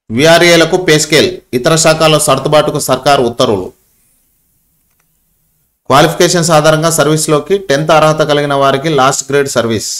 విఆర్ఏలకు pay scale ఇతర శాఖల సర్దుబాటుకు సర్కారు ఉత్తర్వులు క్వాలిఫికేషన్స్ ఆధారంగా సర్వీస్లోకి టెన్త్ అర్హత కలిగిన వారికి లాస్ట్ గ్రేడ్ సర్వీస్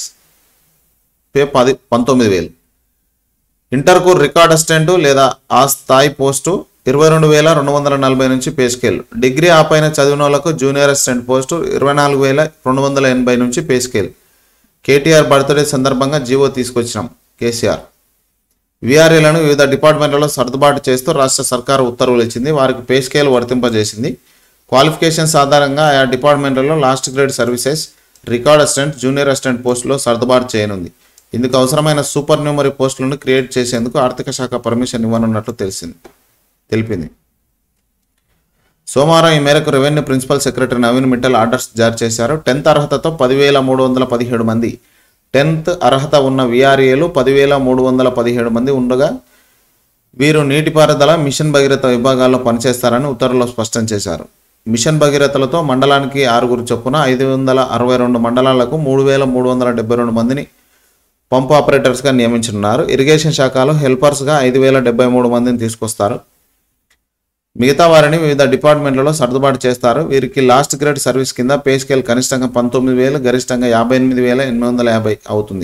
పే పది పంతొమ్మిది వేలు ఇంటర్కు రికార్డ్ అసిస్టెంట్ లేదా ఆ స్థాయి పోస్టు ఇరవై రెండు వేల రెండు వందల నలభై నుంచి పే స్కేల్ డిగ్రీ ఆపైన చదివిన వాళ్ళకు జూనియర్ అసిస్టెంట్ పోస్టు ఇరవై నాలుగు వేల రెండు వందల ఎనభై నుంచి పే స్కేల్ కేటీఆర్ బర్త్డే సందర్భంగా జీవో తీసుకొచ్చినాం కేసీఆర్ విఆర్ఏలను వివిధ డిపార్ట్మెంట్లలో సర్దుబాటు చేస్తూ రాష్ట్ర సర్కారు ఉత్తర్వులు ఇచ్చింది వారికి పే స్కేల్ వర్తింపజేసింది క్వాలిఫికేషన్స్ ఆధారంగా ఆయా డిపార్ట్మెంట్లలో last grade services record assistant junior assistant పోస్టులో సర్దుబాటు చేయనుంది ఇందుకు అవసరమైన సూపర్ న్యూమరీ పోస్టులను క్రియేట్ చేసేందుకు ఆర్థిక శాఖ పర్మిషన్ ఇవ్వనున్నట్లు తెలిసింది తెలిపింది సోమవారం ఈ మేరకు revenue principal secretary Naveen Mittal orders జారీ చేశారు టెన్త్ అర్హతతో పదివేల మూడు వందల పదిహేడు మంది టెన్త్ అర్హత ఉన్న విఆర్ఏలు పదివేల మూడు వందల పదిహేడు మంది ఉండగా వీరు నీటిపారుదల మిషన్ భగీరథ విభాగాల్లో పనిచేస్తారని ఉత్తర్వుల్లో స్పష్టం చేశారు మిషన్ భగీరథలతో మండలానికి ఆరుగురు చొప్పున ఐదు వందల అరవై రెండు మండలాలకు మూడు వేల మూడు వందల డెబ్బై రెండు మందిని పంపు ఆపరేటర్స్గా నియమించనున్నారు ఇరిగేషన్ శాఖలో హెల్పర్స్గా ఐదు వేల డెబ్బై మూడు మందిని తీసుకొస్తారు మిగతా వారిని వివిధ డిపార్ట్మెంట్లలో సర్దుబాటు చేస్తారు వీరికి లాస్ట్ గ్రేడ్ సర్వీస్ కింద పే స్కేల్ కనిష్టంగా పంతొమ్మిది వేలు గరిష్టంగా యాభై ఎనిమిది వేల ఎనిమిది వందల యాభై అవుతుంది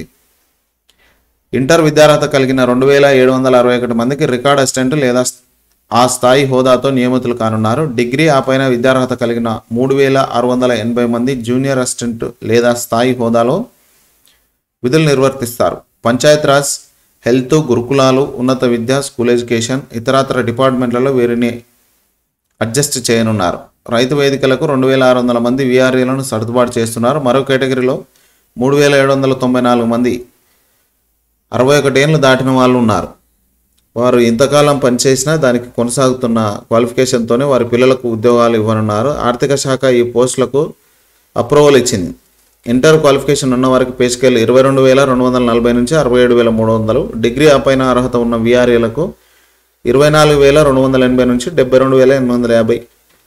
ఇంటర్ విద్యార్హత కలిగిన రెండు వేల ఏడు వందల అరవై ఒకటి మందికి రికార్డ్ అసిస్టెంట్ లేదా ఆ స్థాయి హోదాతో నియమితులు కానున్నారు డిగ్రీ ఆ పైన విద్యార్హత కలిగిన మూడు వేల ఆరు వందల ఎనభై మంది జూనియర్ అసిస్టెంట్ లేదా స్థాయి హోదాలో విధులు నిర్వర్తిస్తారు పంచాయత్ రాజ్ హెల్త్ గురుకులాలు ఉన్నత విద్య స్కూల్ ఎడ్యుకేషన్ ఇతరత్ర డిపార్ట్మెంట్లలో వీరిని అడ్జస్ట్ చేయనున్నారు రైతు వేదికలకు రెండు వేల ఆరు వందల మంది విఆర్ఏలను సర్దుబాటు చేస్తున్నారు మరో కేటగిరీలో మూడు వేల ఏడు వందల తొంభై నాలుగు మంది అరవై ఒకటి ఏళ్ళు దాటిన వాళ్ళు ఉన్నారు వారు ఇంతకాలం పనిచేసినా దానికి కొనసాగుతున్న క్వాలిఫికేషన్తోనే వారి పిల్లలకు ఉద్యోగాలు ఇవ్వనున్నారు ఆర్థిక శాఖ ఈ పోస్టులకు అప్రూవల్ ఇచ్చింది ఇంటర్ క్వాలిఫికేషన్ ఉన్న వారికి పే స్కేల్ ఇరవై రెండు వేల రెండు వందల నలభై నుంచి అరవై ఏడు వేల మూడు వందలు డిగ్రీ ఆపైన అర్హత ఉన్న విఆర్ఏలకు ఇరవై నాలుగు వేల రెండు వందల ఎనభై నుంచి డెబ్బై రెండు వేల ఎనిమిది వందల యాభై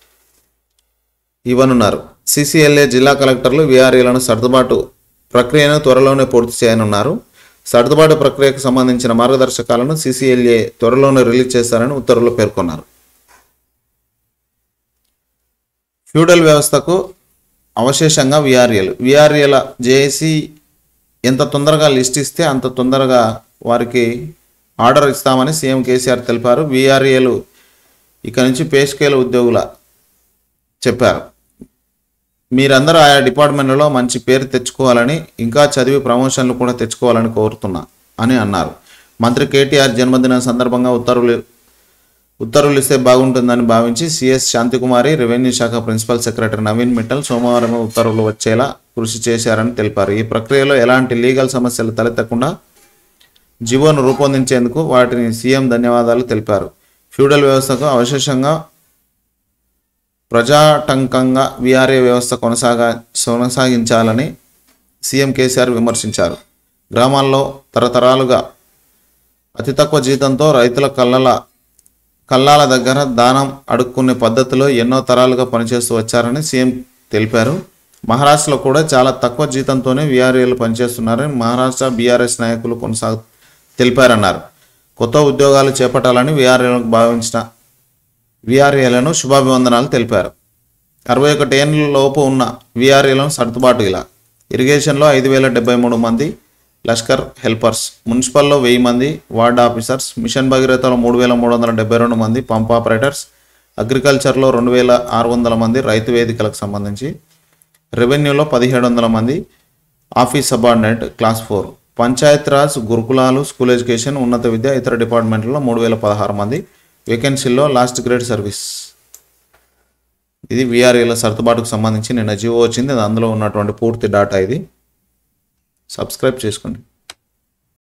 ఇవ్వనున్నారు సిసిఎల్ఏ జిల్లా కలెక్టర్లు విఆర్ఏలను సర్దుబాటు ప్రక్రియను త్వరలోనే పూర్తి చేయనున్నారు సర్దుబాటు ప్రక్రియకు సంబంధించిన మార్గదర్శకాలను సిసిఎల్ఏ త్వరలోనే రిలీజ్ చేస్తారని ఉత్తర్వులు పేర్కొన్నారు ఫ్యూడల్ వ్యవస్థకు అవశేషంగా విఆర్ఏలు విఆర్ఏల జేఏసీ ఎంత తొందరగా లిస్ట్ ఇస్తే అంత తొందరగా వారికి ఆర్డర్ ఇస్తామని సీఎం కేసీఆర్ తెలిపారు విఆర్ఏలు ఇక నుంచి పే స్కేల్ ఉద్యోగుల చెప్పారు మీరందరూ ఆయా డిపార్ట్మెంట్లలో మంచి పేరు తెచ్చుకోవాలని ఇంకా చదివి ప్రమోషన్లు కూడా తెచ్చుకోవాలని కోరుతున్నా అని అన్నారు మంత్రి కేటీఆర్ జన్మదిన సందర్భంగా ఉత్తర్వులు ఉత్తర్వులు ఇస్తే బాగుంటుందని భావించి సిఎస్ శాంతికుమారి రెవెన్యూ శాఖ ప్రిన్సిపల్ సెక్రటరీ నవీన్ మిట్టల్ సోమవారం ఉత్తర్వులు వచ్చేలా కృషి చేశారని తెలిపారు ఈ ప్రక్రియలో ఎలాంటి లీగల్ సమస్యలు తలెత్తకుండా జీవోను రూపొందించేందుకు వాటిని సీఎం ధన్యవాదాలు తెలిపారు ఫ్యూడల్ వ్యవస్థకు అవశేషంగా ప్రజాటంకంగా విఆర్ఏ వ్యవస్థ కొనసాగా కొనసాగించాలని సీఎం కేసీఆర్ విమర్శించారు గ్రామాల్లో తరతరాలుగా అతి తక్కువ జీతంతో రైతుల కళ్ళల కల్లాల దగ్గర దానం అడుక్కునే పద్ధతిలో ఎన్నో తరాలుగా పనిచేస్తూ వచ్చారని సీఎం తెలిపారు మహారాష్ట్రలో కూడా చాలా తక్కువ జీతంతోనే విఆర్ఏలు పనిచేస్తున్నారని మహారాష్ట్ర బీఆర్ఎస్ నాయకులు కొనసాగు తెలిపారన్నారు కొత్త ఉద్యోగాలు చేపట్టాలని విఆర్ఏలకు భావించిన విఆర్ఏలను శుభాభివందనాలు తెలిపారు అరవై ఒకటి ఏళ్ళ లోపు ఉన్న విఆర్ఏలను సర్దుబాటు ఇలా ఇరిగేషన్లో ఐదు వేల డెబ్బై మూడు మంది లష్కర్ హెల్పర్స్ మున్సిపల్లో వెయ్యి మంది వార్డ్ ఆఫీసర్స్ మిషన్ భగీరథలో మూడు వేల మూడు వందల డెబ్బై రెండు మంది పంప్ ఆపరేటర్స్ అగ్రికల్చర్లో రెండు వేల ఆరు వందల మంది రైతు వేదికలకు సంబంధించి రెవెన్యూలో పదిహేడు వందల మంది office subordinate class four panchayat raj గురుకులాలు స్కూల్ ఎడ్యుకేషన్ ఉన్నత విద్య ఇతర డిపార్ట్మెంట్లలో మూడు వేల పదహారు మంది వేకెన్సీల్లో లాస్ట్ గ్రేడ్ సర్వీస్ ఇది విఆర్ఏల సర్దుబాటుకు సంబంధించి నిన్న జియో వచ్చింది అది అందులో ఉన్నటువంటి పూర్తి డాటా ఇది సబ్స్క్రైబ్ చేసుకోండి